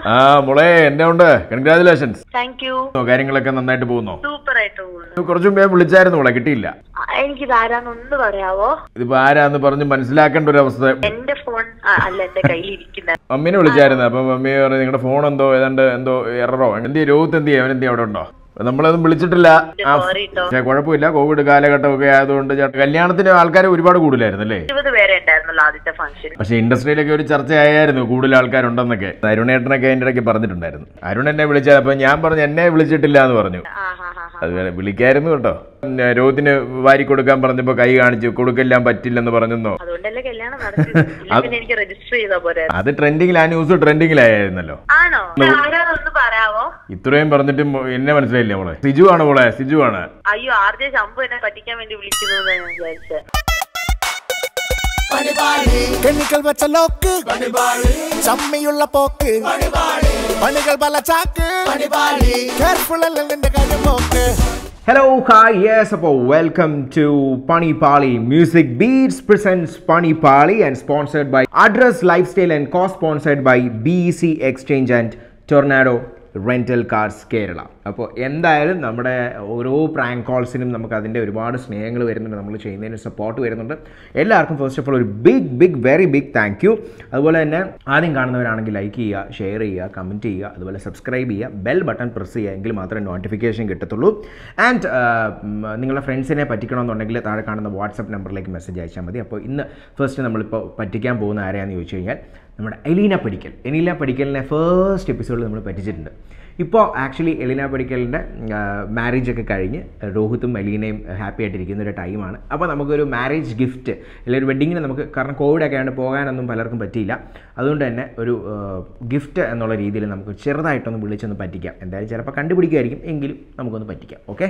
ആ മോളെ എന്നെ ഉണ്ട് കൺഗ്രാചുലേഷൻസ് താങ്ക് യു കാര്യങ്ങളൊക്കെ നന്നായിട്ട് പോകുന്നോ സൂപ്പർ ആയിട്ട് പോകുന്നു കുറച്ചു മുമ്പേ വിളിച്ചായിരുന്നു മോളെ കിട്ടിയില്ല ആ, എനിക്കിത് ആരാന്നൊന്ന് പറയാവോ ഇതിപ്പോ ആരാന്ന് പറഞ്ഞ് മനസ്സിലാക്കേണ്ട ഒരു അവസ്ഥ എന്റെ ഫോൺ അല്ല എന്റെ കയ്യിൽ ഇരിക്കുന്നത് മമ്മീനെ വിളിച്ചായിരുന്നു അപ്പൊ മമ്മി പറഞ്ഞു നിങ്ങളുടെ ഫോൺ എന്തോ ഏതാണ്ട് എന്തോ എററോ എന്ത് ചെയ്യും രോഗത്ത് എന്ത് ചെയ്യും അവൻ എന്ത് ചെയ്യും അവിടെ ഉണ്ടോ അപ്പൊ നമ്മളതൊന്നും വിളിച്ചിട്ടില്ല ആ, സോറി കേട്ടോ പക്ഷേ കുഴപ്പമില്ല കോവിഡ് കാലഘട്ടമൊക്കെ ആയതുകൊണ്ട് ചേട്ടാ കല്യാണത്തിന് ആൾക്കാർ ഒരുപാട് കൂടുതലായിരുന്നു അല്ലേ ഇരുപത് പേരെ ഉണ്ടായിരുന്നല്ലോ ആദ്യത്തെ ഫംഗ്ഷൻ പക്ഷെ ഇൻഡസ്ട്രിയിലൊക്കെ ഒരു ചർച്ചയായിരുന്നു കൂടുതൽ ആൾക്കാരുണ്ടെന്നൊക്കെ അരുണേട്ടനൊക്കെ അതിൻ്റെ ഇടയ്ക്ക് പറഞ്ഞിട്ടുണ്ടായിരുന്നു അരുൺ എന്നെ വിളിച്ചത് അപ്പൊ ഞാൻ പറഞ്ഞു എന്നെ വിളിച്ചിട്ടില്ല എന്ന് പറഞ്ഞു ആ ഹാ ഹാ ഹാ അത് വിളിക്കായിരുന്നു കേട്ടോ പിന്നെ രോഗത്തിന് വാരി കൊടുക്കാൻ പറഞ്ഞപ്പോ കൈ കാണിച്ചു കൊടുക്കെല്ലാം പറ്റില്ലെന്ന് പറഞ്ഞെന്നോ അതുകൊണ്ടല്ലേ കല്യാണം നടത്തിയത് ഇല്ലെങ്കിൽ പിന്നെ എനിക്ക് രജിസ്റ്റർ ചെയ്താ പോരെ അത് ട്രെൻഡിങ്ങിൽ ആ ന്യൂസ് ട്രെൻഡിങ്ങിലായിരുന്നല്ലോ ആണോ ആരാന്നൊന്ന് പറയാവോ ഇത്രയും പറഞ്ഞിട്ട് മോ- എന്നെ മനസ്സിലായില്ലേ മോളെ സിജു ആണ് മോളെ സിജു ആണ് അയ്യോ ആർ ജെ ശംഭു എന്നെ പറ്റിക്കാൻ വേണ്ടി വിളിക്കുന്നു ഞാൻ വിചാരിച്ചത് കെണികൾ വെച്ച ലോക്ക് ചമ്മയുള്ള പോക്ക് പണികൾ പല ചാക്ക് കെയർഫുൾ അല്ല നിന്റെ കാര്യം നോക്ക് ഹലോ ഹായ് യെസ് അപ്പോൾ welcome to Panippali music beats presents Panippali and sponsored by address life style and co sponsored by B C exchange and tornado rental cars Kerala അപ്പോൾ എന്തായാലും നമ്മുടെ ഓരോ പ്രാങ്ക് കോൾസിനും നമുക്ക് അതിൻ്റെ ഒരുപാട് സ്നേഹങ്ങൾ വരുന്നുണ്ട് നമ്മൾ ചെയ്യുന്നതിന് സപ്പോർട്ട് വരുന്നുണ്ട് എല്ലാവർക്കും ഫസ്റ്റ് ഓഫ് ഓൾ ഒരു big big very big thank you അതുപോലെ തന്നെ ആദ്യം കാണുന്നവരാണെങ്കിൽ ലൈക്ക് ചെയ്യുക ഷെയർ ചെയ്യുക കമൻറ്റ് ചെയ്യുക അതുപോലെ സബ്സ്ക്രൈബ് ചെയ്യുക ബെൽ ബട്ടൺ പ്രസ് ചെയ്യുക എങ്കിൽ മാത്രമേ നോട്ടിഫിക്കേഷൻ കിട്ടത്തുള്ളൂ ആൻഡ് നിങ്ങളുടെ ഫ്രണ്ട്സിനെ പറ്റിക്കണമെന്നുണ്ടെങ്കിൽ താഴെ കാണുന്ന വാട്സപ്പ് നമ്പറിലേക്ക് മെസ്സേജ് അയച്ചാൽ മതി അപ്പോൾ ഇന്ന് ഫസ്റ്റ് നമ്മളിപ്പോൾ പറ്റിക്കാൻ പോകുന്ന ആരെയാണെന്ന് ചോദിച്ചു കഴിഞ്ഞാൽ നമ്മുടെ എലീന പടിക്കൽ എലീന പടിക്കലിനെ ഫസ്റ്റ് എപ്പിസോഡിൽ നമ്മൾ പറ്റിച്ചിട്ടുണ്ട് ഇപ്പോൾ ആക്ച്വലി എലീന പടിക്കലിൻ്റെ മാരേജ് ഒക്കെ കഴിഞ്ഞ് രോഹിത്തും എലീനയും ഹാപ്പി ആയിട്ടിരിക്കുന്ന ഒരു ടൈമാണ് അപ്പോൾ നമുക്കൊരു മാരേജ് ഗിഫ്റ്റ് അല്ലെങ്കിൽ ഒരു വെഡ്ഡിങ്ങിന് നമുക്ക് കാരണം കോവിഡ് ഒക്കെ ആയതുകൊണ്ട് പോകാനൊന്നും പലർക്കും പറ്റിയില്ല അതുകൊണ്ട് തന്നെ ഒരു ഗിഫ്റ്റ് എന്നുള്ള രീതിയിൽ നമുക്ക് ചെറുതായിട്ടൊന്ന് വിളിച്ചൊന്ന് പറ്റിക്കാം എന്തായാലും ചിലപ്പോൾ കണ്ടുപിടിക്കുമായിരിക്കും എങ്കിലും നമുക്കൊന്ന് പറ്റിക്കാം ഓക്കെ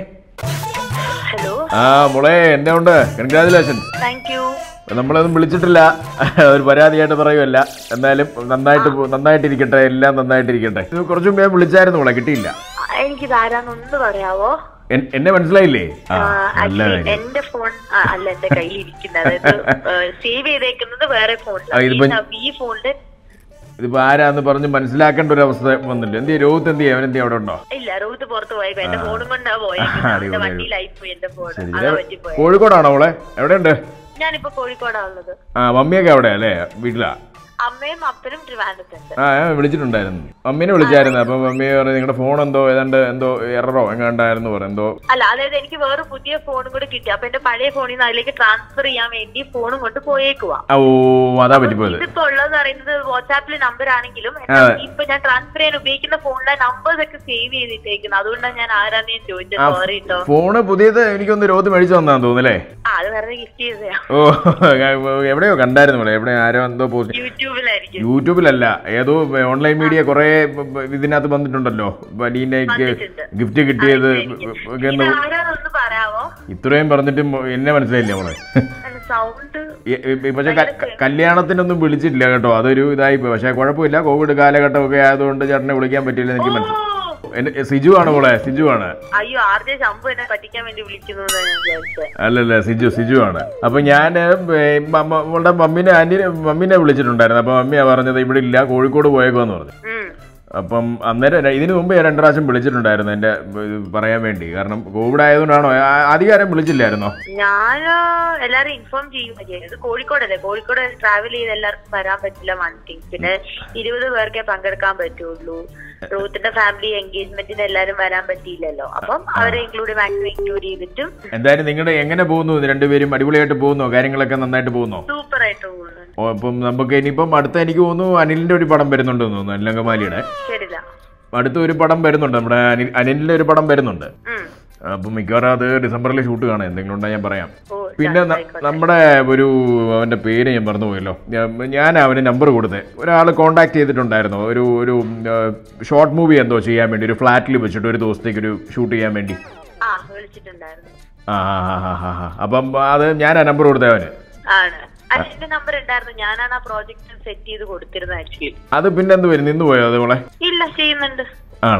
ഹലോ ആ മോളെ എന്നെ ഉണ്ട് കൺഗ്രാചുലേഷൻസ് താങ്ക് യു നമ്മളൊന്നും വിളിച്ചിട്ടില്ല ഒരു പരാതിയായിട്ട് പറയുമല്ല എന്നാലും നന്നായിട്ട് പോ- നന്നായിട്ടിരിക്കട്ടെ എല്ലാം നന്നായിട്ടിരിക്കട്ടെ ഇത് കുറച്ചു മുമ്പേ വിളിച്ചായിരുന്നു മോളെ കിട്ടിയില്ല എനിക്കിത് ആരാന്നൊന്ന് പറയാവോ എൻ- എന്നെ മനസ്സിലായില്ലേ ആ നല്ല ആക്ച്വലി കാര്യം എന്റെ ഫോൺ അല്ല എന്റെ കയ്യിൽ ഇരിക്കുന്നത് അതായത് സേവ് ചെയ്തേക്കുന്നത് വേറെ ആ, ഇതിപ്പോ- ഫോണിലാണ് ഈ ഫോണില് ഇതിപ്പോ ആരാന്ന് പറഞ്ഞ് മനസ്സിലാക്കേണ്ട ഒരു അവസ്ഥ വന്നില്ല എന്ത് ചെയ്യും രോഗത്ത് എന്ത് ചെയ്യും അവൻ എന്ത് ചെയ്യും അവിടെ ഉണ്ടോ ഇല്ല റൂത്ത് പുറത്ത് പോയപ്പോ എന്റെ ഫോണും കൊണ്ടാ പോയത് ആ, അടിപൊളി, എന്റെ വണ്ടിയിലായി പോയി എന്റെ ഫോൺ ശരി അതാ ഇത് പറ്റിപ്പോയത് കോഴിക്കോടാണോ മോളെ എവിടെയുണ്ട് ഞാനിപ്പോ കോഴിക്കോടാ ഉള്ളത് ആ മമ്മിയൊക്കെ എവിടെ അല്ലേ വീട്ടിലാ അമ്മയും അപ്പനും ട്രിവാൻഡത്തുണ്ട് ആ ഞാൻ വിളിച്ചിട്ടുണ്ടായിരുന്നു മമ്മീനെ വിളിച്ചായിരുന്നു അപ്പൊ മമ്മി പറഞ്ഞു നിങ്ങളുടെ ഫോൺ എന്തോ ഏതാണ്ട് എന്തോ എററോ എങ്ങാണ്ടായിരുന്നു പറഞ്ഞു എന്തോ അല്ല അതായത് എനിക്ക് വേറെ പുതിയ ഫോണും കൂടെ കിട്ടി അപ്പൊ എന്റെ പഴയ ഫോണിൽ നിന്ന് അതിലേക്ക് ട്രാൻസ്ഫർ ചെയ്യാൻ വേണ്ടി ഫോണും കൊണ്ട് പോയേക്കുവാ ആ, ഓ അതാ പറ്റിപ്പോയത് ഇതിപ്പോ ഉള്ളത് പറയുന്നത് വാട്സാപ്പിലെ നമ്പർ ആണെങ്കിലും ആ. ഇപ്പൊ ഞാൻ ട്രാൻസ്ഫർ ചെയ്യാൻ ഉപയോഗിക്കുന്ന ഫോണിലെ നമ്പേഴ്സ് ഒക്കെ സേവ് ചെയ്തിട്ടേക്കുന്നത് അതുകൊണ്ടാണ് ഞാൻ ആരാന്ന് ഞാൻ ചോദിച്ചത് ആ, സോറി കേട്ടോ ഫോണ് പുതിയത് എനിക്കൊന്ന് രോഗത്ത് മേടിച്ചു തന്നാന്ന് തോന്നുന്നല്ലേ ആ അത് വെറുതെ ഗിഫ്റ്റ് ചെയ്തതാ ഓ എവിടെയോ കണ്ടായിരുന്നു മോളെ എവിടെ ആരോ എന്തോ പോസ്റ്റ് യൂട്യൂബിലായിരിക്കും യൂട്യൂബിലല്ല ഏതോ ഓൺലൈൻ മീഡിയ കുറെ ഇതിനകത്ത് വന്നിട്ടുണ്ടല്ലോ വലിയക്ക് വന്നിട്ടുണ്ട്. ഗിഫ്റ്റ് കിട്ടിയത് ഒക്കെ ഇത് എന്ന് ആരാന്നൊന്ന് പറയാവോ ഇത്രയും പറഞ്ഞിട്ട് മോ- എന്നെ മനസ്സിലായില്ലേ മോളെ സൗണ്ട് എ- എ- പക്ഷെ ക- ക- കല്യാണത്തിനൊന്നും വിളിച്ചിട്ടില്ല കേട്ടോ അതൊരു ഇതായി പോയി പക്ഷെ കുഴപ്പമില്ല കോവിഡ് കാലഘട്ടമൊക്കെ ആയതുകൊണ്ട് ചേട്ടനെ വിളിക്കാൻ പറ്റില്ല എനിക്ക് മനസ്സിലായി എന്നെ സിജു ആണ് മോളെ സിജു ആണ് അയ്യോ ആർ ജെ ശംഭു എന്നെ പറ്റിക്കാൻ വേണ്ടി വിളിക്കുന്നു ഞാൻ വിചാരിച്ചത് അല്ലല്ല സിജു സിജു ആണ് അപ്പൊ ഞാൻ നമ്മളുടെ മമ്മീനെ ആന്റിനെ മമ്മീനെ വിളിച്ചിട്ടുണ്ടായിരുന്നു അപ്പൊ മമ്മിയാ പറഞ്ഞത് ഇവിടെ ഇല്ല കോഴിക്കോട് പോയേക്കോന്ന് പറഞ്ഞു ഉം. അപ്പം അന്നേരം ര- ഇതിനു മുമ്പ് ഞാൻ രണ്ട് പ്രാവശ്യം വിളിച്ചിട്ടുണ്ടായിരുന്നു എൻ്റെ ഇത് പറയാൻ വേണ്ടി കാരണം കോവിഡ് ആയതുകൊണ്ടാണോ ആ- അധികാരം വിളിച്ചില്ലായിരുന്നോ ഞാൻ എല്ലാരും ഇൻഫോം ചെയ്യുക ചെയ്തത് കോഴിക്കോടല്ലേ കോഴിക്കോട് ട്രാവൽ ചെയ്ത് എല്ലാവർക്കും വരാൻ പറ്റില്ല വൺ തിങ് പിന്നെ ഇരുപത് പേർക്കേ പങ്കെടുക്കാൻ പറ്റുള്ളൂ റൂത്തിന്റെ ഫാമിലി എൻഗേജ്മെന്റിന് എല്ലാരും വരാൻ പറ്റിയില്ലല്ലോ അപ്പം അവരെ ഇൻക്ലൂഡ് മാക്സിമം ഇൻക്ലൂഡ് ചെയ്തിട്ടും എന്തായാലും നിങ്ങളുടെ എങ്ങനെ പോകുന്നു ഇത് രണ്ടുപേരും അടിപൊളിയായിട്ട് പോകുന്നോ കാര്യങ്ങളൊക്കെ നന്നായിട്ട് പോകുന്നോ സൂപ്പർ ആയിട്ട് പോകുന്നു ഓ അപ്പം നമുക്ക് ഇനിയിപ്പം അടുത്ത എനിക്ക് തോന്നുന്നു അനിലിന്റെ ഒരു പടം വരുന്നുണ്ടെന്ന് തോന്നുന്നു അനിലങ്കമാലിയുടെ ശരില്ല അടുത്ത ഒരു പടം വരുന്നുണ്ട് നമ്മുടെ അനിൽ അനിലിന്റെ ഒരു പടം വരുന്നുണ്ട് ഉം. അപ്പം മിക്കവാറും അത് ഡിസംബറിൽ ഷൂട്ട് കാണാം എന്തെങ്കിലും ഉണ്ടെങ്കിൽ ഞാൻ പറയാം ഓ പിന്നെ ന- നമ്മുടെ ഒരു അവന്റെ പേര് ഞാൻ മറന്നു പോയല്ലോ ഞാൻ- ഞാൻ അവന് നമ്പർ കൊടുത്തത് ഒരാൾ കോണ്ടാക്ട് ചെയ്തിട്ടുണ്ടായിരുന്നു ഒരു ഒരു ഷോർട്ട് മൂവി എന്തോ ചെയ്യാൻ വേണ്ടി ഒരു ഫ്ലാറ്റിൽ വെച്ചിട്ട് ഒരു ദിവസത്തേക്ക് ഒരു ഷൂട്ട് ചെയ്യാൻ വേണ്ടി ആ വിളിച്ചിട്ടുണ്ടായിരുന്നു ആ ആ ആ ആ ആ ആ. അപ്പം അത് ഞാൻ ആ നമ്പർ കൊടുത്തേ അവന് ആണ് അല്ല എന്റെ നമ്പർ ഉണ്ടായിരുന്നു ഞാനാണ് ആ പ്രോജക്റ്റ് സെറ്റ് ചെയ്ത് കൊടുത്തിരുന്നത് ആക്ച്വലി അത് പിന്നെ എന്ത് വരും നിന്ന് പോയോ അത് മോളെ ഇല്ല ചെയ്യുന്നുണ്ട് ആണ്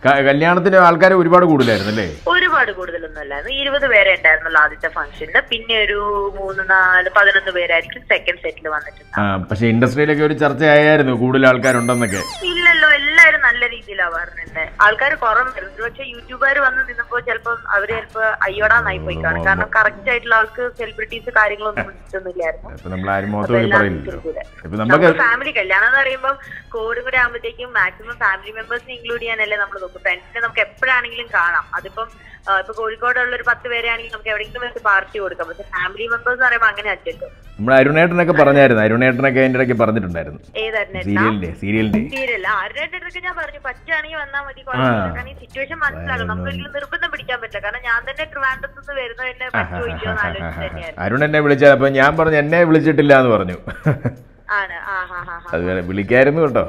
ക- കല്യാണത്തിന് ആൾക്കാർ ഒരുപാട് കൂടുതലായിരുന്നു അല്ലേ ഒരുപാട് കൂടുതലൊന്നും അല്ലായിരുന്നു ഇരുപത് പേരെ ഉണ്ടായിരുന്നുള്ളൂ ആദ്യത്തെ ഫംഗ്ഷനിൽ പിന്നെ ഒരു മൂന്ന് നാല് പതിനൊന്ന് പേരായിരിക്കും സെക്കൻഡ് സെറ്റിൽ വന്നിട്ടുണ്ട് ആ പക്ഷെ ഇൻഡസ്ട്രിയിലൊക്കെ ഒരു ചർച്ചയായിരുന്നു കൂടുതൽ ആൾക്കാരുണ്ടെന്നൊക്കെ ഇല്ലല്ലോ എല്ലാരും നല്ല രീതിയിലാ പറഞ്ഞിട്ടുണ്ട് ആൾക്കാർ കുറവായിരുന്നു പക്ഷെ യൂട്യൂബുകാർ വന്ന് നിന്നപ്പോ ചിലപ്പോ അവര് ചിലപ്പോ അയ്യോടാന്നായി പോയി കാണും കാരണം കറക്റ്റ് ആയിട്ടുള്ള ആൾക്ക് സെലിബ്രിറ്റീസ് കാര്യങ്ങളൊന്നും വിളിച്ചൊന്നുമില്ലായിരുന്നു ഇപ്പൊ നമ്മൾ ആരും അപ്പൊ മുഖത്ത് പോയി എല്ലാം പറയില്ലല്ലോ കൂടെ. ഇപ്പൊ നമുക്ക് നമുക്ക് ഫാമിലി കല്യാണം എന്ന് പറയുമ്പോൾ കോഡ് കൂടെ ആകുമ്പോഴത്തേക്കും മാക്സിമം ഫാമിലി മെമ്പേഴ്സിനെ ഇൻക്ലൂഡ് ചെയ്യാനല്ലേ നമ്മൾ നോക്കും ഫ്രണ്ട്സിനെ നമുക്ക് എപ്പോഴാണെങ്കിലും കാണാം അതിപ്പം ആ, ഇപ്പൊ കോഴിക്കോടുള്ള ഒരു പത്ത് പേരെ ആണെങ്കിൽ നമുക്ക് എവിടെയെങ്കിലും വെച്ച് പാർട്ടി കൊടുക്കാം പക്ഷെ ഫാമിലി മെമ്പേഴ്സ് എന്ന് പറയുമ്പോൾ അങ്ങനെ അറ്റല്ലോ നമ്മൾ അരുണേട്ടനൊക്കെ പറഞ്ഞായിരുന്നു അരുണേട്ടനൊക്കെ അതിന്റെ ഇടയ്ക്ക് പറഞ്ഞിട്ടുണ്ടായിരുന്നു ഏതായിരുന്നു സീരിയലിന്റെ സീരിയലിന്റെ സീരിയല്ല ആരുടെ ഞാൻ പറഞ്ഞു പറ്റുകയാണെങ്കിൽ വന്നാൽ മതി കുഴപ്പമില്ല. കാരണം ഈ സിറ്റുവേഷൻ മനസ്സിലാകും നമുക്ക് ഒരിക്കലും നിർബന്ധം പിടിക്കാൻ പറ്റില്ല കാരണം ഞാൻ തന്നെ ട്രിവാൻഡ്രത്ത് നിന്ന് വരുന്നത് എന്നെ പറ്റുമോ ഇല്ലയോ എന്ന് ആലോചിച്ച് തന്നെയായിരുന്നു അരുൺ എന്നെ വിളിച്ചത് അപ്പൊ ഞാൻ പറഞ്ഞു എന്നെ വിളിച്ചിട്ടില്ല എന്ന് പറഞ്ഞു ആണ് ആ ഹാ ഹാ ഹാ അത് വിളിക്കായിരുന്നു കേട്ടോ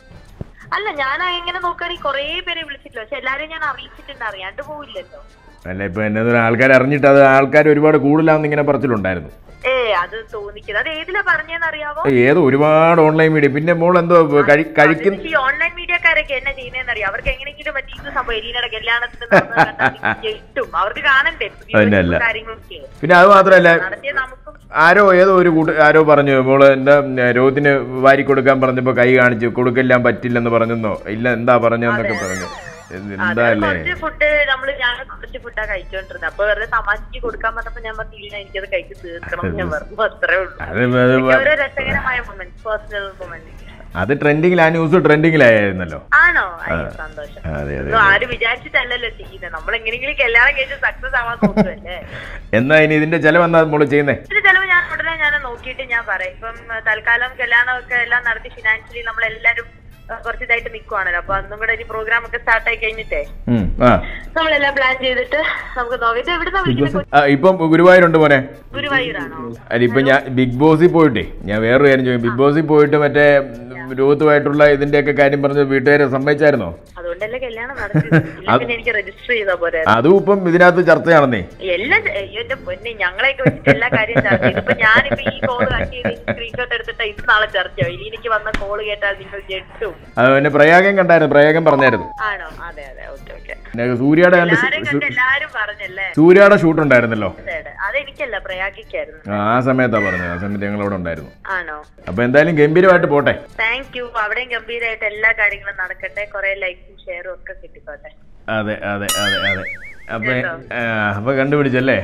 അല്ല ഞാൻ എങ്ങനെ നോക്കുകയാണെങ്കിൽ കുറേ പേരെ വിളിച്ചിട്ടില്ല പക്ഷെ എല്ലാരും ഞാൻ അറിയിച്ചിട്ടുണ്ട് അറിയാണ്ട് പോവില്ലല്ലോ അല്ല ഇപ്പൊ എന്നെ ആൾക്കാർ അറിഞ്ഞിട്ട് അത് ആൾക്കാർ ഒരുപാട് കൂടുതലാന്ന് ഇങ്ങനെ പറച്ചിലുണ്ടായിരുന്നു ഏ അത് തോന്നിക്കുന്നത് അത് ഏതിലാ പറഞ്ഞതെന്ന് അറിയാവോ ഏതോ ഒരുപാട് ഓൺലൈൻ മീഡിയ പിന്നെ മോൾ എന്തോ കഴി- കഴിക്കുന്ന ഈ ഓൺലൈൻ മീഡിയക്കാരൊക്കെ എന്നെ ചെയ്യുന്നതെന്ന് അറിയാം അവർക്ക് എങ്ങനെയെങ്കിലും പറ്റി ഇത് സംഭവം എലീനയുടെ കല്യാണത്തിന് നടന്നത് കണ്ടാ കിട്ടും അവർക്ക് കാണണ്ടേ പുതിയ അതിനല്ല. കാര്യങ്ങളൊക്കെ പിന്നെ അത് മാത്രല്ല നടത്തിയ നമുക്കും ആരോ ഏതോ ഒരു കൂട്ട് ആരോ പറഞ്ഞു മോള് എന്താ ഉം, രോഹിത്തിന് വാരി കൊടുക്കാൻ പറഞ്ഞപ്പോ കൈ കാണിച്ചു കൊടുക്കെല്ലാം പറ്റില്ലെന്ന് പറഞ്ഞെന്നോ ഇല്ല എന്താ പറഞ്ഞെന്നൊക്കെ പറഞ്ഞു എന്ത് എന്താ അതെ, അല്ലേ കുറച്ച് ഫുഡ് നമ്മള് ഞാൻ കുറച്ച് ഫുഡാ കഴിച്ചോണ്ടിരുന്നത് അപ്പൊ വെറുതെ തമാശക്ക് കൊടുക്കാൻ പറഞ്ഞപ്പോ ഞാൻ പറഞ്ഞു ഇല്ല എനിക്കത് കഴിച്ച് തീർക്കണം എന്ന് ഞാൻ പറഞ്ഞു അത്രേ ഉള്ളൂ അത് അത് എനിക്ക് ഓരോ രസകരമായ മൊമെന്റ് പേഴ്സണൽ മൊമെന്റ് അത് ട്രെൻഡിങ്ങിൽ ആ ന്യൂസ് ട്രെൻഡിങ്ങിലായിരുന്നല്ലോ ആണോ അയ്യോ സന്തോഷം അതെ അതെ ഒന്നും ആരും വിചാരിച്ചിട്ടല്ലല്ലോ ചെയ്യുന്നത് നമ്മൾ എങ്ങനെയെങ്കിലും കല്യാണം കഴിച്ച് സക്സസ് ആവാൻ നോക്കുമല്ലേ എന്നാ ഇനി ഇതിന്റെ ചെലവെന്നാ മോള് ചെയ്യുന്നേ ഇതിന് ചെലവ് ഞാൻ ഉടനെ ഞാൻ നോക്കിയിട്ട് ഞാൻ പറയാം ഇപ്പം ഏഹ്, തൽക്കാലം കല്യാണമൊക്കെ എല്ലാം നടത്തി ഫിനാൻഷ്യലി നമ്മൾ എല്ലാരും ഏഹ്, കുറച്ച് ഇതായിട്ട് നിൽക്കുവാണല്ലോ അപ്പൊ അന്നും കൂടെ ഈ പ്രോഗ്രാം ഒക്കെ സ്റ്റാർട്ട് ആയി കഴിഞ്ഞിട്ടേ ഉം, ആ നമ്മളെല്ലാം പ്ലാൻ ചെയ്തിട്ട് നമുക്ക് നോക്കാം ഇത് എവിടുന്നാ വിളിക്കുന്നത് ആ, ഇപ്പം ഗുരുവായൂരുണ്ട് മോനെ ഗുരുവായൂരാണോ അല്ല ഇപ്പൊ ഞാൻ ബിഗ് ബോസിൽ പോയിട്ടേ ഞാൻ വേറൊരു കാര്യം ചോദിക്കും ബിഗ് ബോസിൽ പോയിട്ട് മറ്റേ ഉം, രോഹിത്തുമായിട്ടുള്ള ഇതിന്റെ ഒക്കെ കാര്യം പറഞ്ഞ് വീട്ടുകാരെ സമ്മതിച്ചായിരുന്നോ അതുകൊണ്ടല്ലേ കല്യാണം നടത്തിയത് ഇല്ല പിന്നെ എനിക്ക് രജിസ്റ്റർ ചെയ്താ പോരെ അതും ഇപ്പം ഇതിനകത്ത് ചർച്ചയാണെന്നേ എല്ലാം ചെ- അയ്യോ, എന്റെ പൊന്നെ ഞങ്ങളെയൊക്കെ വെച്ചിട്ട് എല്ലാ കാര്യം ചർച്ച ചെയ്തു ഇപ്പൊ ഞാനിപ്പോ ഈ കോള് കട്ട് ചെയ്ത് സ്ക്രീൻഷോട്ട് എടുത്തിട്ട് ഇത് നാളെ ചർച്ചയോ ഇല്ലെങ്കിൽ വന്ന കോള് കേട്ടാൽ നിങ്ങൾ ഞെട്ടും അത് പിന്നെ പ്രയാഗം കണ്ടായിരുന്നു പ്രയാഗം പറഞ്ഞായിരുന്നു ആണോ അതെ അതെ ഓക്കെ ഓക്കെ പിന്നെ സൂര്യയുടെ കണ്ട് എല്ലാരും കണ്ട് എല്ലാരും പറഞ്ഞല്ലേ സൂര്യയുടെ ഷൂട്ട് ഉണ്ടായിരുന്നല്ലോ അതെ, അതെ. അതെനിക്കല്ല പ്രയാഗിക്കായിരുന്നു ആ ആ സമയത്താ പറഞ്ഞത് ആ സമയത്ത് ഞങ്ങൾ അവിടെ ഉണ്ടായിരുന്നു ആണോ അപ്പൊ എന്തായാലും ഗംഭീരമായിട്ട് പോട്ടെ താങ്ക് യു അവിടെയും ഗംഭീരമായിട്ട് എല്ലാ കാര്യങ്ങളും നടക്കട്ടെ കുറെ ലൈക്കും ഷെയറും ഒക്കെ കിട്ടിക്കോട്ടെ അതെ അതെ അതെ അതെ അപ്പൊ ആ, അപ്പൊ കണ്ടുപിടിച്ചല്ലേ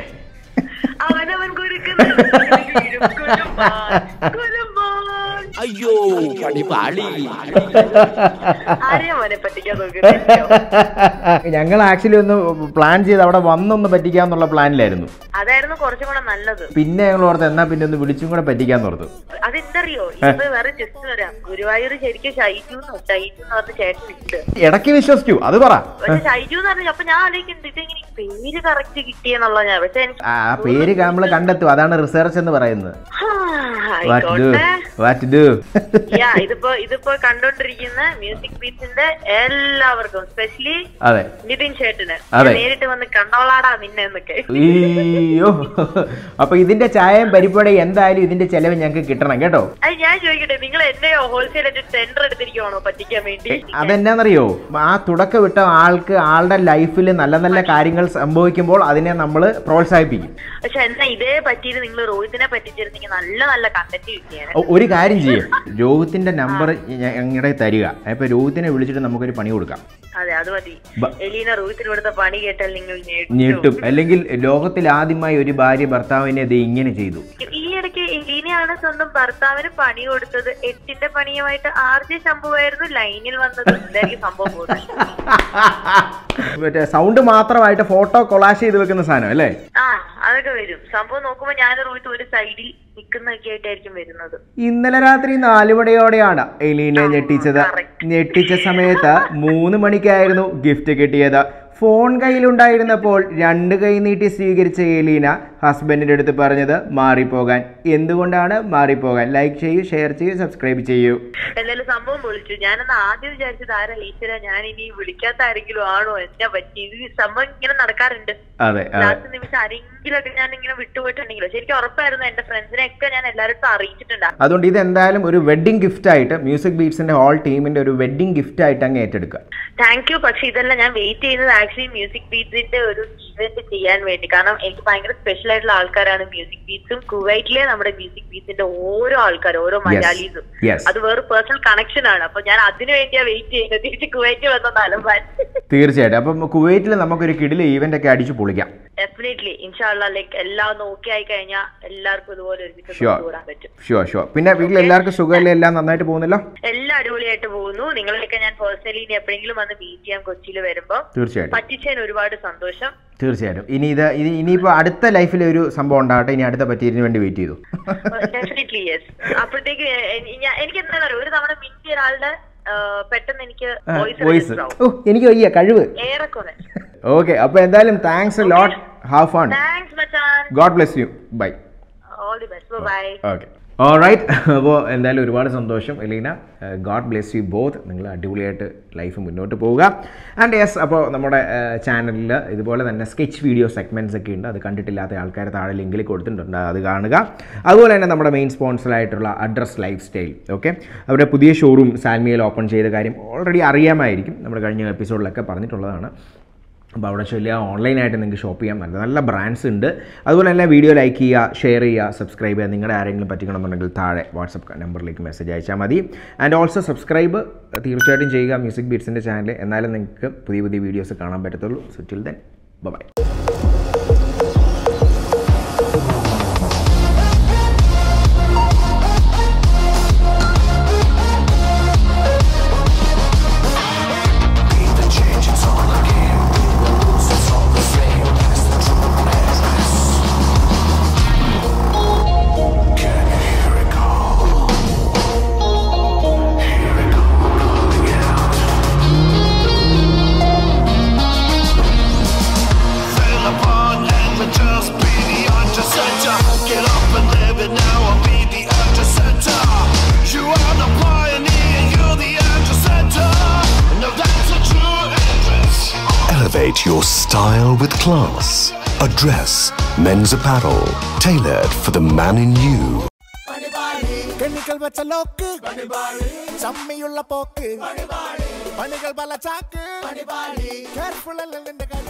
അവനവൻ കുരുക്കുന്ന കുലുമ്പാൻ, കുലുമ്പാൻ. അയ്യോ പണിപാളി ആരെയാ മോനെ പറ്റിക്കാൻ നോക്കുന്നത് ഞങ്ങൾ ആക്ച്വലി ഒന്ന് പ്ലാൻ ചെയ്ത് അവിടെ വന്നൊന്ന് പറ്റിക്കാന്നുള്ള പ്ലാനിലായിരുന്നു അതായിരുന്നു കുറച്ചും കൂടെ നല്ലത് പിന്നെ ഞങ്ങൾ ഓർത്ത് എന്നാ പിന്നെ ഒന്ന് വിളിച്ചും കൂടെ പറ്റിക്കാന്ന് ഓർത്തു അതെന്തറിയോ ഇപ്പൊ വേറെ ജസ്റ്റ് വരാം ഗുരുവായൂർ ശരിക്കും ഷൈജു എന്നോ ഷൈജു എന്ന് പറഞ്ഞ ചേട്ടൻ ഉണ്ട് ഇടയ്ക്ക് വിശ്വസിച്ചു അത് പറ പക്ഷെ ഷൈജു എന്ന് പറഞ്ഞ അപ്പൊ ഞാൻ ആലോചിക്കുന്നുണ്ട് ഇതെങ്ങനെ ഈ പേര് കറക്റ്റ് കിട്ടിയെന്നുള്ള ഞാൻ പക്ഷെ എനിക്ക് ആ പേര് നമ്മൾ കണ്ടെത്തും അതാണ് റിസർച്ച് എന്ന് പറയുന്നത് ഹാ, വാറ്റ് ഡു ആയിക്കോട്ടെ വാറ്റ് ഡു യാ ഇതിപ്പോ ഇതിപ്പോ കണ്ടോണ്ടിരിക്കുന്ന മ്യൂസിക് ബീറ്റ്സിന്റെ എല്ലാവർക്കും സ്പെഷ്യലി അതെ നിതിൻ ചേട്ടന് അതെ. ഞാൻ നേരിട്ട് വന്ന് കണ്ടോളാടാ നിന്നെ എന്നൊക്കെ അയ്യോ അപ്പൊ ഇതിന്റെ ചായയും പരിപ്പടയും എന്തായാലും ഇതിന്റെ ചെലവ് ഞങ്ങൾക്ക് കിട്ടണം കേട്ടോ അത് ഞാൻ ചോദിക്കട്ടെ നിങ്ങൾ എന്നെയോ ഹോൾസെയിൽ ആയിട്ട് ടെൻഡർ എടുത്തിരിക്കുവാണോ പറ്റിക്കാൻ വേണ്ടി അതെന്നാന്നറിയോ ആ തുടക്കം വിട്ട ആൾക്ക് ആളുടെ ലൈഫിൽ നല്ല നല്ല കാര്യങ്ങൾ സംഭവിക്കുമ്പോൾ അതിനെ നമ്മൾ പ്രോത്സാഹിപ്പിക്കും പക്ഷെ എന്നാ ഇതേ പറ്റിയിട്ട് നിങ്ങൾ റോഹിത്തിനെ പറ്റിച്ചിരുന്നെങ്കിൽ നല്ല നല്ല കണ്ടന്റ് കിട്ടിയാണ് ഒ- ഒരു കാര്യം ചെയ്യും രോഹിത്തിന്റെ നമ്പർ ഞങ്ങളുടെ തരിക അപ്പൊ രോഹിത്തിനെ വിളിച്ചിട്ട് നമുക്കൊരു പണി കൊടുക്കാം അതെ അത് മതി ബ- എലീന റോഹിത്തിന് കൊടുത്ത പണി കേട്ടാൽ നിങ്ങൾ ഞെട്ടും. ഞെട്ടും അല്ലെങ്കിൽ ലോകത്തിൽ ആദ്യമായി ഒരു ഭാര്യ ഭർത്താവിനെ ഇത് ഇങ്ങനെ ചെയ്തു ഈ ഇടയ്ക്ക് എലീനയാണ് സ്വന്തം ഭർത്താവിന് പണി കൊടുത്തത് എട്ടിന്റെ പണിയുമായിട്ട് ആർ ജെ ശംഭുവായിരുന്നു ലൈനിൽ വന്നത് എന്തായിരിക്കും സംഭവം പോകുന്നത് മറ്റേ സൗണ്ട് മാത്രമായിട്ട് ഫോട്ടോ കൊളാഷ് ചെയ്ത് വെക്കുന്ന സാധനം അല്ലേ ആ അതൊക്കെ വരും സംഭവം നോക്കുമ്പോ ഞാൻ റോഹിത്ത് ഒരു സൈഡിൽ നിൽക്കുന്നൊക്കെ ആയിട്ടായിരിക്കും വരുന്നത് ഇന്നലെ രാത്രി നാലു മണിയോടെയാണ് എലീനെ ഞെട്ടിച്ചത് correct. ഞെട്ടിച്ച സമയത്ത് മൂന്ന് മണിക്കായിരുന്നു ഗിഫ്റ്റ് കിട്ടിയത് ഫോൺ കയ്യിലുണ്ടായിരുന്നപ്പോൾ രണ്ട് കൈ നീട്ടി സ്വീകരിച്ച എലീന ഹസ്ബൻഡിന്റെ അടുത്ത് പറഞ്ഞത് മാറിപ്പോകാൻ എന്തുകൊണ്ടാണ് മാറിപ്പോകാൻ ലൈക്ക് ചെയ്യൂ ഷെയർ ചെയ്യൂ സബ്സ്ക്രൈബ് ചെയ്യൂ എന്തായാലും സംഭവം വിളിച്ചു ഞാനന്ന് ആദ്യം വിചാരിച്ചത് ആരാ ഈശ്വര ഞാൻ ഇനി വിളിക്കാത്ത ആരെങ്കിലും ആണോ എന്താ പറ്റി ഇത് സംഭവം ഇങ്ങനെ നടക്കാറുണ്ട് അതെ അതെ ലാസ്റ്റ് നിമിഷം ആരെങ്കിലും റിസ്കിലൊക്കെ ഞാൻ ഇങ്ങനെ വിട്ടുപോയിട്ടുണ്ടെങ്കിലോ ശരിക്കും ഉറപ്പായിരുന്നു എന്റെ ഫ്രണ്ട്സിനെ ഒക്കെ ഞാൻ എല്ലാവരും അറിയിച്ചിട്ടുണ്ടായിരുന്നു അതുകൊണ്ട് ഇത് എന്തായാലും ഒരു വെഡ്ഡിംഗ് ഗിഫ്റ്റ് ആയിട്ട് മ്യൂസിക് ബീറ്റ്സിന്റെ ഹോൾ ടീമിന്റെ ഒരു വെഡ്ഡിംഗ് ഗിഫ്റ്റ് ആയിട്ട് അങ്ങ് ഏറ്റെടുക്കുക താങ്ക് യു പക്ഷെ ഇതെല്ലാം ഞാൻ വെയിറ്റ് ചെയ്യുന്നത് ആക്ച്വലി മ്യൂസിക് ബീറ്റ്സിന്റെ ഒരു ഇവന്റ് ചെയ്യാൻ വേണ്ടി കാരണം എനിക്ക് ഭയങ്കര സ്പെഷ്യൽ ആയിട്ടുള്ള ആൾക്കാരാണ് മ്യൂസിക് ബീറ്റ്സും കുവൈറ്റിലെ നമ്മുടെ മ്യൂസിക് ബീറ്റ്സിന്റെ ഓരോ ആൾക്കാരും ഓരോ മലയാളീസും യെസ് അത് വേറെ പേഴ്സണൽ കണക്ഷൻ ആണ് അപ്പൊ ഞാൻ അതിനു വേണ്ടിയാ വെയിറ്റ് ചെയ്യുന്നത് തിരിച്ച് കുവൈറ്റ് വന്ന തലമ്പാൻ തീർച്ചയായിട്ടും അപ്പം കുവൈറ്റിൽ നമുക്കൊരു കിടില് ഈവന്റ് ഒക്കെ അടിച്ചു പൊളിക്കാം ഡെഫിനറ്റ്ലി ഇൻഷാല്ല ലൈക്ക് എല്ലാം ഒന്ന് ഓക്കെ ആയി കഴിഞ്ഞാൽ എല്ലാവർക്കും ഇതുപോലെ ഒരുമിച്ച് Sure. കൊണ്ടുപോകാൻ പറ്റും ഷുവർ ഷുവർ പിന്നെ വീട്ടിൽ എല്ലാവർക്കും സുഖമല്ലേ എല്ലാം നന്നായിട്ട് പോകുന്നല്ലോ എല്ലാം അടിപൊളിയായിട്ട് പോകുന്നു നിങ്ങളെയൊക്കെ ഞാൻ പേഴ്സണലി ഇനി എപ്പോഴെങ്കിലും വന്ന് മീറ്റ് ചെയ്യാം കൊച്ചിയിൽ വരുമ്പോ തീർച്ചയായിട്ടും പറ്റിച്ചതിന് ഒരുപാട് സന്തോഷം തീർച്ചയായിട്ടും ഇനി ഇത് ഇനി ഇനിയിപ്പോൾ അടുത്ത ലൈഫിൽ ഒരു സംഭവം ഉണ്ടാകട്ടെ ഇനി അടുത്ത പറ്റിയതിന് വേണ്ടി വെയിറ്റ് ചെയ്തു ഡെഫിനറ്റ്ലി യെസ് അപ്പോഴത്തേക്ക് എ- ഞാൻ- എനിക്ക് എന്താ പറയുക ഒരു തവണ മിന്റിയ ഒരാളുടെ ആ, പെട്ടെന്ന് എനിക്ക് വോയിസ് വോയിസ് ഓ എനിക്ക് വയ്യ കഴിവ് ഏറെക്കുറെ ഓക്കെ അപ്പോൾ എന്തായാലും thanks lot have fun thanks മച്ചാൻ God bless you bye all the best bye okay alright അപ്പോൾ എന്തായാലും ഒരുപാട് സന്തോഷം Eleena God bless you both നിങ്ങൾ അടിപൊളിയായിട്ട് ലൈഫ് മുന്നോട്ട് പോവുക ആൻഡ് യെസ് അപ്പോൾ നമ്മുടെ ചാനലിൽ ഇതുപോലെ തന്നെ സ്കെച്ച് വീഡിയോ സെഗ്മെൻറ്റ്സ് ഒക്കെ ഉണ്ട് അത് കണ്ടിട്ടില്ലാത്ത ആൾക്കാർ താഴെ ലിങ്കിൽ കൊടുത്തിട്ടുണ്ട് അത് കാണുക അതുപോലെ തന്നെ നമ്മുടെ മെയിൻ സ്പോൺസറായിട്ടുള്ള അഡ്രസ് ലൈഫ് സ്റ്റൈൽ ഓക്കെ അവരുടെ പുതിയ ഷോറൂം സാൽമിയയിൽ ഓപ്പൺ ചെയ്ത കാര്യം ഓൾറെഡി അറിയാമായിരിക്കും നമ്മുടെ കഴിഞ്ഞ എപ്പിസോഡിലൊക്കെ പറഞ്ഞിട്ടുള്ളതാണ് അപ്പോൾ അവിടെ ചെല്ലുക ഓൺലൈനായിട്ട് നിങ്ങൾക്ക് ഷോപ്പ് ചെയ്യാൻ നല്ല നല്ല ബ്രാൻഡ്സ് ഉണ്ട് അതുപോലെ തന്നെ വീഡിയോ ലൈക്ക് ചെയ്യുക ഷെയർ ചെയ്യുക സബ്സ്ക്രൈബ് ചെയ്യുക നിങ്ങളുടെ ആരെങ്കിലും പറ്റിക്കണമെന്നുണ്ടെങ്കിൽ താഴെ വാട്സപ്പ് നമ്പറിലേക്ക് മെസ്സേജ് അയച്ചാൽ മതി ആൻഡ് ഓൾസോ സബ്സ്ക്രൈബ് തീർച്ചയായിട്ടും ചെയ്യുക മ്യൂസിക് ബീറ്റ്സിൻ്റെ ചാനൽ എന്നാലും നിങ്ങൾക്ക് പുതിയ പുതിയ വീഡിയോസ് കാണാൻ പറ്റത്തുള്ളൂ so till then bye Fell upon and would just be the epicenter. Get up and live it now and be the epicenter. You are the pioneer, you're the epicenter. No, that's a true address. Elevate your style with class. Address men's apparel tailored for the man in you. Chemical വെച്ച lock ചമ്മിയുള്ള പോക്ക് പണികൾ പല ചാക്ക് careful അല്ല നിന്റെ കാര്യം